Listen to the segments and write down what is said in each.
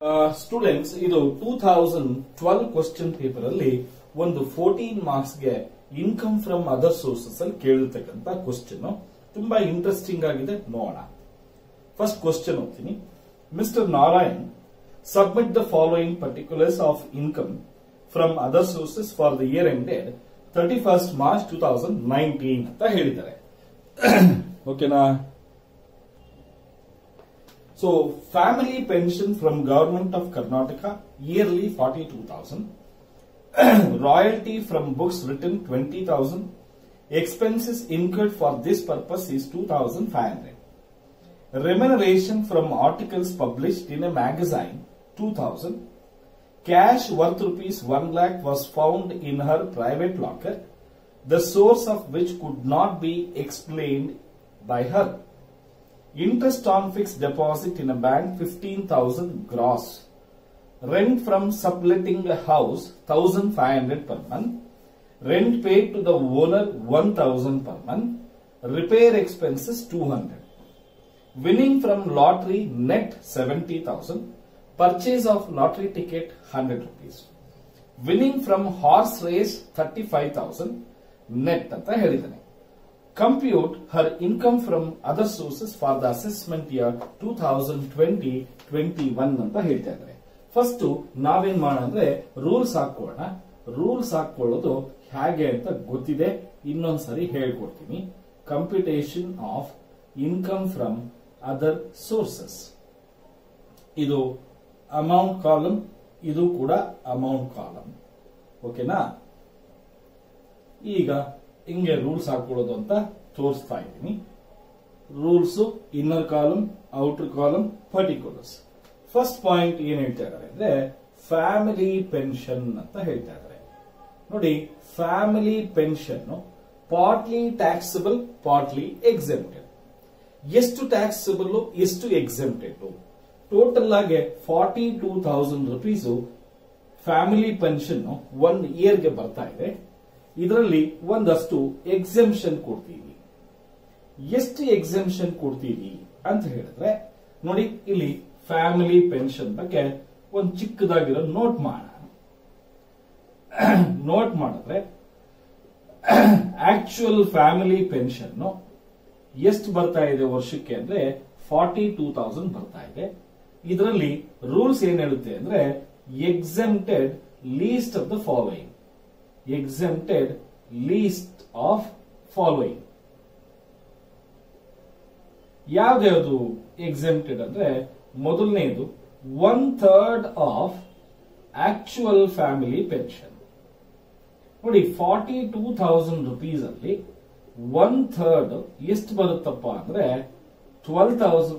Students ಇದು two thousand twelve question paper ಅಲ್ಲಿ ಒಂದು ಫೋರ್ಟೀನ್ ಮಾರ್ಕ್ಸ್ ಗೆ ಇನ್ಕಮ್ ಫ್ರಮ್ ಅದರ್ ಸೋರ್ಸಸ್ ಅಲ್ಲಿ ಕೇಳಿರ್ತಕ್ಕಂತ ಕ್ವಶನ್ ತುಂಬಾ ಇಂಟ್ರೆಸ್ಟಿಂಗ್ ಆಗಿದೆ ನೋಡೋಣ ಫಸ್ಟ್ ಕ್ವಶನ್ ಹೋಗ್ತೀನಿ mister Narayan submit the following particulars of income from other sources for the year ended thirty first March two thousand nineteen ಅಂತ ಹೇಳಿದ್ದಾರೆ ಓಕೆನಾ so family pension from government of Karnataka yearly forty two thousand royalty from books return twenty thousand expenses incurred for this purpose is two thousand five hundred remuneration from articles published in a magazine 2000 cash worth rupees 1 lakh was found in her private locker the source of which could not be explained by her interest on fixed deposit in a bank 15000 gross rent from subletting a house 1500 per month rent paid to the owner 1000 per month repair expenses 200 winning from lottery net 70,000, purchase of lottery ticket 100 rupees. Winning from horse race 35,000 net ಅಂತ ಹೇಳಿದ್ದಾನೆ compute her income from other sources for the assessment year two thousand twenty twenty one ಅಂತ ಹೇಳ್ತಾ ಇದ್ದಾರೆ first ನಾವೇನ್ ಮಾಡೋಣ ಅಂದ್ರೆ rules ಹಾಕೊಳ್ಳೋಣ rules ಹಾಕೊಳ್ಳೋದು ಹೇಗೆ ಅಂತ ಗೊತ್ತಿದೆ ಇನ್ನೊಂದ್ಸರಿ ಹೇಳ್ಕೊಡ್ತೀನಿ computation of income from other sources ಇದು ಅಮೌಂಟ್ ಕಾಲಮ್ ಇದು ಕೂಡ ಅಮೌಂಟ್ ಕಾಲಮ್ ಓಕೆನಾ ಈಗ ಹಿಂಗೆ ರೂಲ್ಸ್ ಹಾಕೊಳ್ಳೋದು ಅಂತ ತೋರಿಸ್ತಾ ಇದ್ದೀನಿ rules inner column outer column particulars first point ಏನ್ ಹೇಳ್ತಾ ಇದ್ದಾರೆ ಅಂದ್ರೆ ಫ್ಯಾಮಿಲಿ ಪೆನ್ಷನ್ ಅಂತ ಹೇಳ್ತಾ ಇದ್ದಾರೆ ನೋಡಿ family pension partly taxable partly exempted ಎಷ್ಟು ಟ್ಯಾಕ್ಸಬಲ್ ಎಷ್ಟು ಎಕ್ಸೆಂಪ್ಟೆಡ್ ಟೋಟಲ್ ಆಗಿ forty two thousand rupees family pension one ಇಯರ್ಗೆ ಬರ್ತಾ ಇದೆ ಇದರಲ್ಲಿ ಒಂದಷ್ಟು ಎಕ್ಸೆಂಪ್ಷನ್ ಕೊಡ್ತೀವಿ ಎಷ್ಟು ಎಕ್ಸೆಂಪ್ಷನ್ ಕೊಡ್ತೀವಿ ಅಂತ ಹೇಳಿದ್ರೆ ನೋಡಿ ಇಲ್ಲಿ ಫ್ಯಾಮಿಲಿ ಪೆನ್ಷನ್ ಬಗ್ಗೆ ಒಂದು ಚಿಕ್ಕದಾಗಿರೋ ನೋಟ್ ಮಾಡೋಣ ನೋಟ್ ಮಾಡಿದ್ರೆ ಆಕ್ಚುಯಲ್ ಫ್ಯಾಮಿಲಿ ಪೆನ್ಷನ್ ಎಷ್ಟು ಬರ್ತಾ ಇದೆ ವರ್ಷಕ್ಕೆ ಅಂದ್ರೆ ಫಾರ್ಟಿ ಟೂ ತೌಸಂಡ್ ಬರ್ತಾ ಇದೆ ಇದರಲ್ಲಿ ರೂಲ್ಸ್ ಏನ್ ಹೇಳುತ್ತೆ ಅಂದ್ರೆ exempted least of the following exempted least of following ಯಾವ್ದ್ಯಾವ್ದು ಎಕ್ಸೆಂಪ್ಟೆಡ್ ಅಂದ್ರೆ ಮೊದಲನೇದು one third of actual family pension ನೋಡಿ ಫಾರ್ಟಿ ಟೂ ಥೌಸಂಡ್ ರುಪೀಸ್ ಅಲ್ಲಿ ಒನ್ ಥರ್ಡ್ ಎಷ್ಟು ಬರುತ್ತಪ್ಪ ಅಂದ್ರೆ ಟ್ವೆಲ್ ತೌಸಂಡ್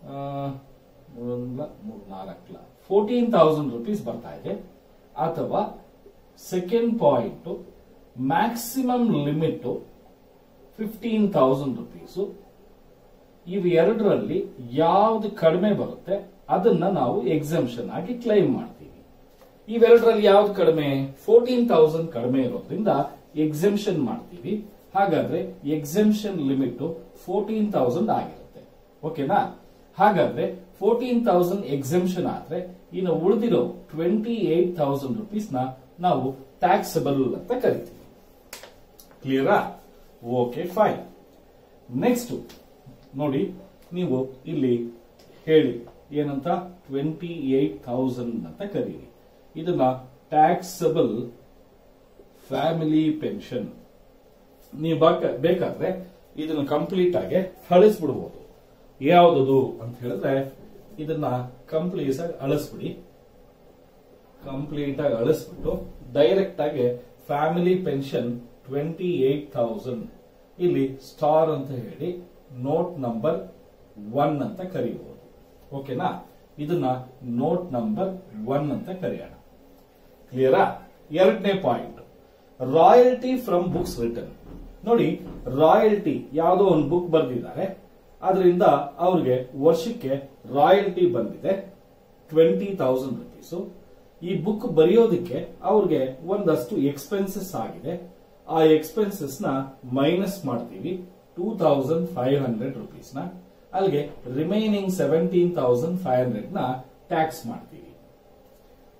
ನಾಲ್ಕಲ ಫೋರ್ಟೀನ್ ತೌಸಂಡ್ ರುಪೀಸ್ ಬರ್ತಾ ಇದೆ ಅಥವಾ second point maximum limit fifteen thousand rupees ಇವು ಎರಡರಲ್ಲಿ ಯಾವ್ದು ಕಡಿಮೆ ಬರುತ್ತೆ ಅದನ್ನ ನಾವು ಎಕ್ಸಂಪ್ಷನ್ ಆಗಿ ಕ್ಲೈಮ್ ಮಾಡ್ತೀವಿ ಇವೆರಡರಲ್ಲಿ ಯಾವ್ದು ಕಡಿಮೆ ಫೋರ್ಟೀನ್ ತೌಸಂಡ್ ಕಡಿಮೆ ಇರೋದ್ರಿಂದ ಎಕ್ಸಂಪ್ಷನ್ ಮಾಡ್ತೀವಿ ಹಾಗಾದ್ರೆ ಎಕ್ಸೆಂಪ್ಷನ್ ಲಿಮಿಟ್ ಫೋರ್ಟೀನ್ ತೌಸಂಡ್ ಆಗಿರುತ್ತೆ ಓಕೆನಾ ಹಾಗಾದ್ರೆ ಫೋರ್ಟೀನ್ ತೌಸಂಡ್ ಎಕ್ಸೆಂಪ್ಷನ್ ಆದ್ರೆ ಇನ್ನು ಉಳಿದಿರೋ ಟ್ವೆಂಟಿ ಏಟ್ ತೌಸಂಡ್ ರುಪೀಸ್ ನ ನಾವು ಟ್ಯಾಕ್ಸಬಲ್ ಅಂತ ಕರಿತೀವಿ ಕ್ಲಿಯರಾ ಓಕೆ ಫೈನ್ ನೆಕ್ಸ್ಟ್ ನೋಡಿ ನೀವು ಇಲ್ಲಿ ಹೇಳಿ ಏನಂತ ಟ್ವೆಂಟಿ ಏಟ್ ತೌಸಂಡ್ ಅಂತ ಕರೀರಿ ಇದನ್ನ ಟ್ಯಾಕ್ಸಬಲ್ ಫ್ಯಾಮಿಲಿ ಪೆನ್ಷನ್ ನೀವು ಬೇಕಾದ್ರೆ ಇದನ್ನ ಕಂಪ್ಲೀಟ್ ಆಗಿ ಅಳಿಸ್ಬಿಡ್ಬೋದು ಯಾವ್ದದು ಅಂತ ಹೇಳಿದ್ರೆ ಇದನ್ನ ಕಂಪ್ಲೀಟ್ ಆಗಿ ಅಳಿಸ್ಬಿಡಿ ಕಂಪ್ಲೀಟ್ ಆಗಿ ಅಳಿಸ್ಬಿಟ್ಟು ಡೈರೆಕ್ಟ್ ಆಗಿ family pension twenty eight thousand ಇಲ್ಲಿ ಸ್ಟಾರ್ ಅಂತ ಹೇಳಿ ನೋಟ್ ನಂಬರ್ ಒನ್ ಅಂತ ಕರೀಬಹುದು ಓಕೆನಾ ಇದನ್ನ ನೋಟ್ ನಂಬರ್ ಒನ್ ಅಂತ ಕರೆಯೋಣ ಕ್ಲಿಯರಾ ಎರಡನೇ point royalty from books return ನೋಡಿ ರಾಯಲ್ಟಿ ಯಾವುದೋ ಒಂದು ಬುಕ್ ಬರೆದಿದ್ದಾರೆ ಅದರಿಂದ ಅವ್ರಿಗೆ ವರ್ಷಕ್ಕೆ ರಾಯಲ್ಟಿ ಬಂದಿದೆ ಟ್ವೆಂಟಿ ತೌಸಂಡ್ ರುಪೀಸ್ ಈ ಬುಕ್ ಬರೆಯೋದಕ್ಕೆ ಅವ್ರಿಗೆ ಒಂದಷ್ಟು ಎಕ್ಸ್ಪೆನ್ಸಸ್ ಆಗಿದೆ ಆ ಎಕ್ಸ್ಪೆನ್ಸಸ್ ನ ಮೈನಸ್ ಮಾಡ್ತೀವಿ two thousand five hundred rupees ನ ಅಲ್ಲಿಗೆ remaining seventeen thousand five hundred ನ ಟ್ಯಾಕ್ಸ್ ಮಾಡ್ತೀವಿ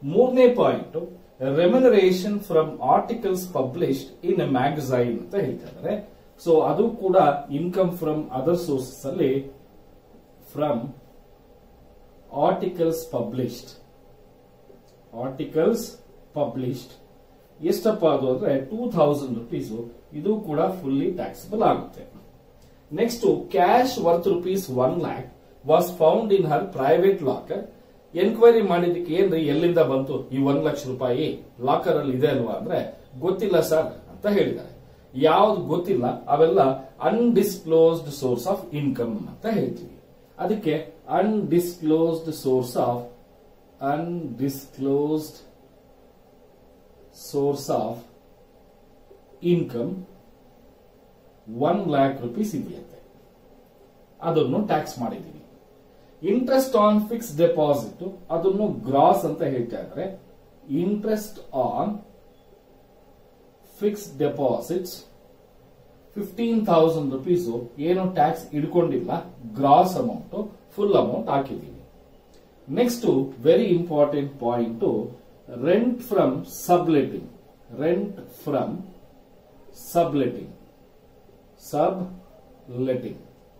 ಮೂರನೇ point remuneration from articles published in a magazine ಅಂತ ಹೇಳ್ತಾ ಇದ್ದಾರೆ ಸೊ ಅದು ಕೂಡ ಇನ್ಕಮ್ ಫ್ರಮ್ ಅದರ್ ಸೋರ್ಸಸ್ ಅಲ್ಲಿ from articles published articles published ಎಷ್ಟಪ್ಪ ಅದು ಅಂದ್ರೆ ಟೂ ಥೌಸಂಡ್ ರುಪೀಸ್ ಇದು ಕೂಡ ಫುಲ್ಲಿ ಟ್ಯಾಕ್ಸಬಲ್ ಆಗುತ್ತೆ next cash worth rupees one lakh was found in her private locker enquiry ಮಾಡಿದಕ್ಕೆ ಏನ್ರಿ ಎಲ್ಲಿಂದ ಬಂತು ಈ ಒಂದ್ ಲಕ್ಷ ರೂಪಾಯಿ ಲಾಕರ್ ಅಲ್ಲಿ ಇದೆ ಅಲ್ವಾ ಅಂದ್ರೆ ಗೊತ್ತಿಲ್ಲ ಸರ್ ಅಂತ ಹೇಳಿದ್ದಾರೆ ಯಾವ್ದು ಗೊತ್ತಿಲ್ಲ ಅವೆಲ್ಲ ಅನ್ಡಿಸ್ಕ್ಲೋಸ್ಡ್ ಸೋರ್ಸ್ ಆಫ್ ಇನ್ಕಮ್ ಅಂತ ಹೇಳ್ತೀವಿ ಅದಕ್ಕೆ undisclosed source of undisclosed source of income one lakh rupees ಇದೆಯಂತೆ ಅದನ್ನು ಟ್ಯಾಕ್ಸ್ ಮಾಡಿದೀವಿ ಇಂಟ್ರೆಸ್ಟ್ ಆನ್ ಫಿಕ್ಸ್ ಡೆಪಾಸಿಟ್ ಅದನ್ನು ಗ್ರಾಸ್ ಅಂತ ಹೇಳ್ತಾ ಇದ್ದಾರೆ interest on fix deposits fifteen thousand rupees ಏನು ಟ್ಯಾಕ್ಸ್ ಇಡ್ಕೊಂಡಿಲ್ಲ ಗ್ರಾಸ್ ಅಮೌಂಟ್ ಫುಲ್ ಅಮೌಂಟ್ ಹಾಕಿದೀವಿ next very important point rent from subletting rent from subletting subletting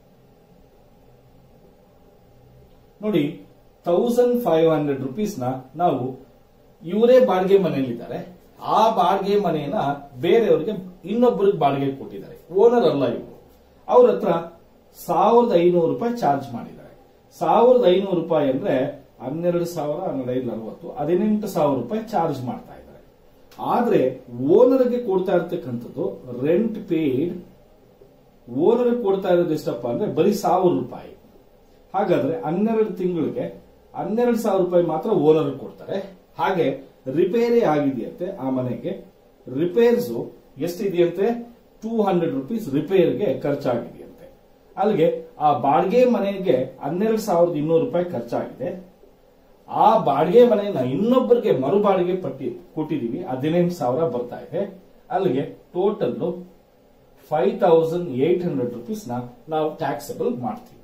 ನೋಡಿ ತೌಸಂಡ್ ಫೈವ್ ಹಂಡ್ರೆಡ್ ರುಪೀಸ್ ನ ನಾವು ಇವರೇ ಬಾಡಿಗೆ ಮನೆಯಲ್ಲಿದ್ದಾರೆ ಆ ಬಾಡಿಗೆ ಮನೆಯನ್ನ ಬೇರೆಯವರಿಗೆ ಇನ್ನೊಬ್ಬರಿಗೆ ಬಾಡಿಗೆ ಕೊಟ್ಟಿದ್ದಾರೆ ಓನರ್ ಅಲ್ಲ ಇವರು ಅವ್ರ ಹತ್ರ ಸಾವಿರದ ಐನೂರು ರೂಪಾಯಿ ಚಾರ್ಜ್ ಮಾಡಿದ್ದಾರೆ ಸಾವಿರದ ಐನೂರು ರೂಪಾಯಿ ಅಂದ್ರೆ ಹನ್ನೆರಡು ಸಾವಿರ ಹನ್ನೆರಡು ನಲವತ್ತು ಹದಿನೆಂಟು ಸಾವಿರ ರೂಪಾಯಿ ಚಾರ್ಜ್ ಮಾಡ್ತಾ ಇದ್ದಾರೆ ಆದ್ರೆ ಓನರ್ಗೆ ಕೊಡ್ತಾ ಇರ್ತಕ್ಕಂಥದ್ದು ರೆಂಟ್ ಪೇಡ್ ಓನರ್ ಕೊಡ್ತಾ ಇರೋದು ಎಷ್ಟಪ್ಪ ಅಂದ್ರೆ ಬರೀ ಸಾವಿರ ರೂಪಾಯಿ ಹಾಗಾದ್ರೆ ಹನ್ನೆರಡು ತಿಂಗಳಿಗೆ ಹನ್ನೆರಡು ಸಾವಿರ ರೂಪಾಯಿ ಮಾತ್ರ ಓನರ್ ಕೊಡ್ತಾರೆ ಹಾಗೆ ರಿಪೇರಿ ಆಗಿದೆಯಂತೆ ಆ ಮನೆಗೆ ರಿಪೇರ್ಸ್ ಎಷ್ಟಿದೆಯಂತೆ ಟೂ ಹಂಡ್ರೆಡ್ ರುಪೀಸ್ ರಿಪೇರ್ಗೆ ಖರ್ಚಾಗಿದೆಯಂತೆ ಅಲ್ಲಿಗೆ ಆ ಬಾಡಿಗೆ ಮನೆಗೆ ಹನ್ನೆರಡು ಸಾವಿರದ ಇನ್ನೂರು ರೂಪಾಯಿ ಖರ್ಚಾಗಿದೆ ಆ ಬಾಡಿಗೆ ಮನೆಯನ್ನ ಇನ್ನೊಬ್ಬರಿಗೆ ಮರು ಬಾಡಿಗೆ ಪಟ್ಟಿ ಕೊಟ್ಟಿದೀವಿ ಹದಿನೆಂಟು ಸಾವಿರ ಬರ್ತಾ ಇದೆ ಅಲ್ಲಿಗೆ total five thousand eight hundred rupees ನ ನಾವು ಟ್ಯಾಕ್ಸಬಲ್ ಮಾಡ್ತೀವಿ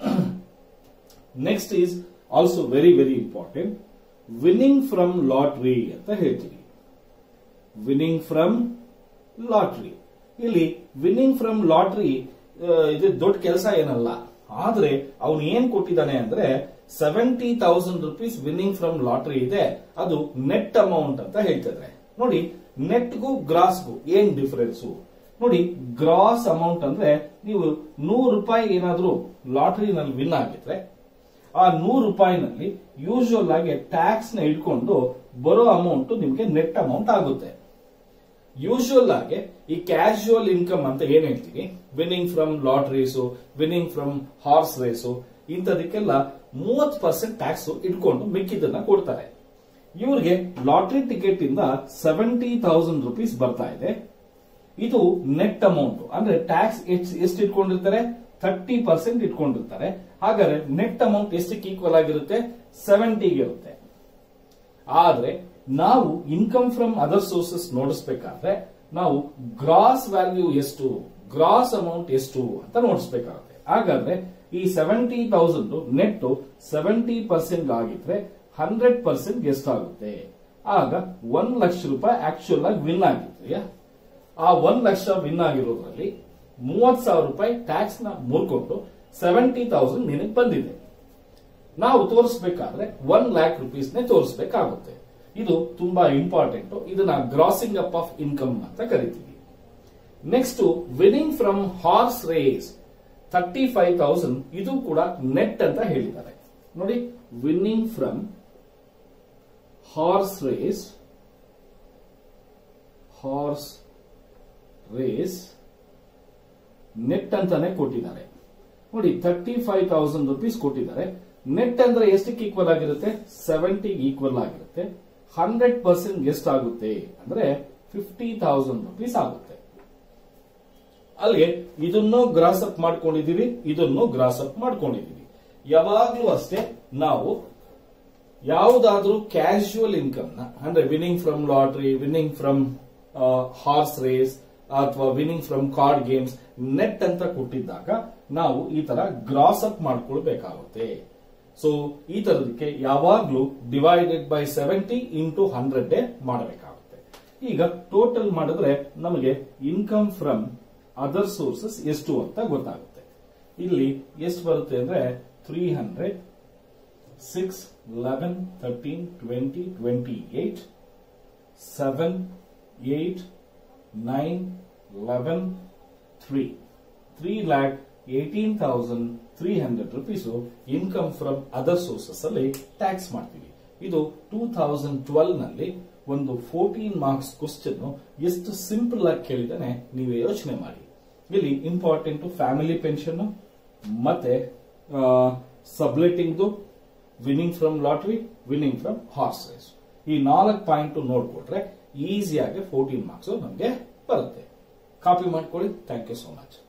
next is also very very important winning from lottery ಅಂತ ಹೇಳ್ತೀವಿ ವಿನ್ನಿಂಗ್ ಫ್ರಮ್ ಲಾಟ್ರಿ ಇಲ್ಲಿ ವಿನ್ನಿಂಗ್ ಫ್ರಮ್ ಲಾಟ್ರಿ ಇದು ದೊಡ್ಡ ಕೆಲಸ ಏನಲ್ಲ ಆದ್ರೆ ಅವನು ಏನ್ ಕೊಟ್ಟಿದ್ದಾನೆ ಅಂದ್ರೆ seventy thousand rupees winning from lottery ಇದೆ ಅದು ನೆಟ್ ಅಮೌಂಟ್ ಅಂತ ಹೇಳ್ತಿದ್ರೆ ನೋಡಿ ನೆಟ್ಗೂ ಗ್ರಾಸ್ಗೂ ಏನ್ ಡಿಫರೆನ್ಸ್ ನೋಡಿ ಗ್ರಾಸ್ ಅಮೌಂಟ್ ಅಂದ್ರೆ ನೀವು ನೂರು ರೂಪಾಯಿ ಏನಾದ್ರೂ ಲಾಟ್ರಿನಲ್ಲಿ ವಿನ್ ಆಗಿದ್ರೆ ಆ ನೂರು ರೂಪಾಯಿನಲ್ಲಿ ಯೂಶುವಲ್ ಆಗಿ ಟ್ಯಾಕ್ಸ್ ನ ಇಟ್ಕೊಂಡು ಬರೋ ಅಮೌಂಟ್ ನಿಮ್ಗೆ ನೆಟ್ ಅಮೌಂಟ್ ಆಗುತ್ತೆ ಯೂಶುವಲ್ ಆಗಿ ಈ ಕ್ಯಾಶುವಲ್ ಇನ್ಕಮ್ ಅಂತ ಏನ್ ಹೇಳ್ತೀವಿ winning from lotteries winning from horse race ಇಂಥದಕ್ಕೆಲ್ಲ ಮೂವತ್ ಪರ್ಸೆಂಟ್ ಟ್ಯಾಕ್ಸ್ ಇಟ್ಕೊಂಡು ಮಿಕ್ಕಿದ್ದನ್ನ ಕೊಡ್ತಾರೆ ಇವ್ರಿಗೆ ಲಾಟ್ರಿ ಟಿಕೆಟ್ ಇಂದ ಸೆವೆಂಟಿ ತೌಸಂಡ್ ರುಪೀಸ್ ಬರ್ತಾ ಇದೆ ಇದು ನೆಟ್ ಅಮೌಂಟ್ ಅಂದ್ರೆ ಟ್ಯಾಕ್ಸ್ ಎಷ್ಟು ಇಟ್ಕೊಂಡಿರ್ತಾರೆ ಥರ್ಟಿ ಪರ್ಸೆಂಟ್ ಇಟ್ಕೊಂಡಿರ್ತಾರೆ ಹಾಗಾದ್ರೆ ನೆಟ್ ಅಮೌಂಟ್ ಎಷ್ಟಕ್ಕೆ ಈಕ್ವಲ್ ಆಗಿರುತ್ತೆ ಸೆವೆಂಟಿಗೆ ಇರುತ್ತೆ ಆದ್ರೆ ನಾವು ಇನ್ಕಮ್ ಫ್ರಮ್ ಅದರ್ ಸೋರ್ಸಸ್ ನೋಡಿಸ್ಬೇಕಾದ್ರೆ ನಾವು ಗ್ರಾಸ್ ವ್ಯಾಲ್ಯೂ ಎಷ್ಟು ಗ್ರಾಸ್ ಅಮೌಂಟ್ ಎಷ್ಟು ಅಂತ ನೋಡಿಸ್ಬೇಕಾಗುತ್ತೆ ಹಾಗಾದ್ರೆ ಈ seventy thousand net seventy percent ಆಗಿದ್ರೆ ಹಂಡ್ರೆಡ್ ಪರ್ಸೆಂಟ್ ಎಷ್ಟಾಗುತ್ತೆ ಆಗ ಒಂದ್ ಲಕ್ಷ ರೂಪಾಯಿ ಆಕ್ಚುಲ್ ಆಗಿ ವಿನ್ ಆಗಿದ್ರೆ ಆ ಒಂದ್ ಲಕ್ಷ ವಿನ್ ಆಗಿರೋದ್ರಲ್ಲಿ ಮೂವತ್ ಸಾವಿರ ರೂಪಾಯಿ ಟ್ಯಾಕ್ಸ್ ನ ಮುರ್ಕೊಂಡು ಸೆವೆಂಟಿ ತೌಸಂಡ್ ನಿನಗೆ ಬಂದಿದೆ ನಾವು ತೋರಿಸಬೇಕಾದ್ರೆ ಒನ್ ಲ್ಯಾಕ್ ರುಪೀಸ್ ನೇ ತೋರಿಸಬೇಕಾಗುತ್ತೆ ಇದು ತುಂಬಾ ಇಂಪಾರ್ಟೆಂಟ್ ಇದನ್ನ ಗ್ರಾಸಿಂಗ್ ಅಪ್ ಆಫ್ ಇನ್ಕಮ್ ಅಂತ ಕರಿತೀವಿ next winning from horse race thirty five thousand ಇದು ಕೂಡ ನೆಟ್ ಅಂತ ಹೇಳಿದ್ದಾರೆ ನೋಡಿ winning from horse race horse race net ಅಂತಾನೆ ಕೊಟ್ಟಿದ್ದಾರೆ ನೋಡಿ ತರ್ಟಿ ಫೈವ್ ತೌಸಂಡ್ ರುಪೀಸ್ ಕೊಟ್ಟಿದ್ದಾರೆ ನೆಟ್ ಅಂದ್ರೆ ಎಷ್ಟಕ್ಕೆ ಈಕ್ವಲ್ ಆಗಿರುತ್ತೆ ಸೆವೆಂಟಿ ಈಕ್ವಲ್ ಆಗಿರುತ್ತೆ ಹಂಡ್ರೆಡ್ ಪರ್ಸೆಂಟ್ ಎಷ್ಟಾಗುತ್ತೆ ಅಂದ್ರೆ ಫಿಫ್ಟಿ ತೌಸಂಡ್ ರುಪೀಸ್ ಆಗುತ್ತೆ ಅಲ್ಲಿಗೆ ಇದನ್ನು ಗ್ರಾಸ್ ಅಪ್ ಮಾಡ್ಕೊಂಡಿದೀವಿ ಇದನ್ನು ಗ್ರಾಸ್ ಅಪ್ ಮಾಡ್ಕೊಂಡಿದೀವಿ ಯಾವಾಗ್ಲೂ ಅಷ್ಟೇ ನಾವು ಯಾವುದಾದ್ರೂ ಕ್ಯಾಶುವಲ್ ಇನ್ಕಮ್ ನ ಅಂದ್ರೆ winning from lottery winning from horse race ಅಥವಾ winning from card games net ಅಂತ ಕೊಟ್ಟಿದ್ದಾಗ ನಾವು ಈ ತರ ಗ್ರಾಸ್ ಅಪ್ ಮಾಡ್ಕೊಳ್ಬೇಕಾಗುತ್ತೆ ಸೊ ಈ ತರದಕ್ಕೆ ಯಾವಾಗ್ಲೂ divided by seventy into hundred ಮಾಡಬೇಕಾಗುತ್ತೆ ಈಗ ಟೋಟಲ್ ಮಾಡಿದ್ರೆ ನಮಗೆ ಇನ್ಕಮ್ ಫ್ರಮ್ ಅದರ್ ಸೋರ್ಸಸ್ ಎಷ್ಟು ಅಂತ ಗೊತ್ತಾಗುತ್ತೆ ಇಲ್ಲಿ ಎಷ್ಟು ಬರುತ್ತೆ ಅಂದ್ರೆ three hundred six eleven thirteen twenty twenty eight seven eight nine eleven three three lakh eighteen thousand three hundred rupees income from other sources ಅಲ್ಲಿ ಟ್ಯಾಕ್ಸ್ ಮಾಡ್ತೀವಿ ಇದು ಟೂ ತೌಸಂಡ್ ಟ್ವೆಲ್ ನಲ್ಲಿ ಒಂದು ಫೋರ್ಟೀನ್ ಮಾರ್ಕ್ಸ್ ಕ್ವಶನ್ ಎಷ್ಟು ಸಿಂಪಲ್ ಆಗಿ ಕೇಳಿದಾನೆ ನೀವೇ ಯೋಚನೆ ಮಾಡಿ ಇಲ್ಲಿ ಇಂಪಾರ್ಟೆಂಟ್ ಫ್ಯಾಮಿಲಿ ಪೆನ್ಷನ್ ಮತ್ತೆ subletting winning from lottery winning from horse race ಈ ನಾಲ್ಕು ಪಾಯಿಂಟ್ ನೋಡ್ಕೊಟ್ರೆ ಈಸಿಯಾಗಿ ಫೋರ್ಟೀನ್ ಮಾರ್ಕ್ಸ್ ನಮಗೆ ಬರುತ್ತೆ ಕಾಪಿ ಮಾಡ್ಕೊಳ್ಳಿ ಥ್ಯಾಂಕ್ ಯು ಸೋ ಮಚ್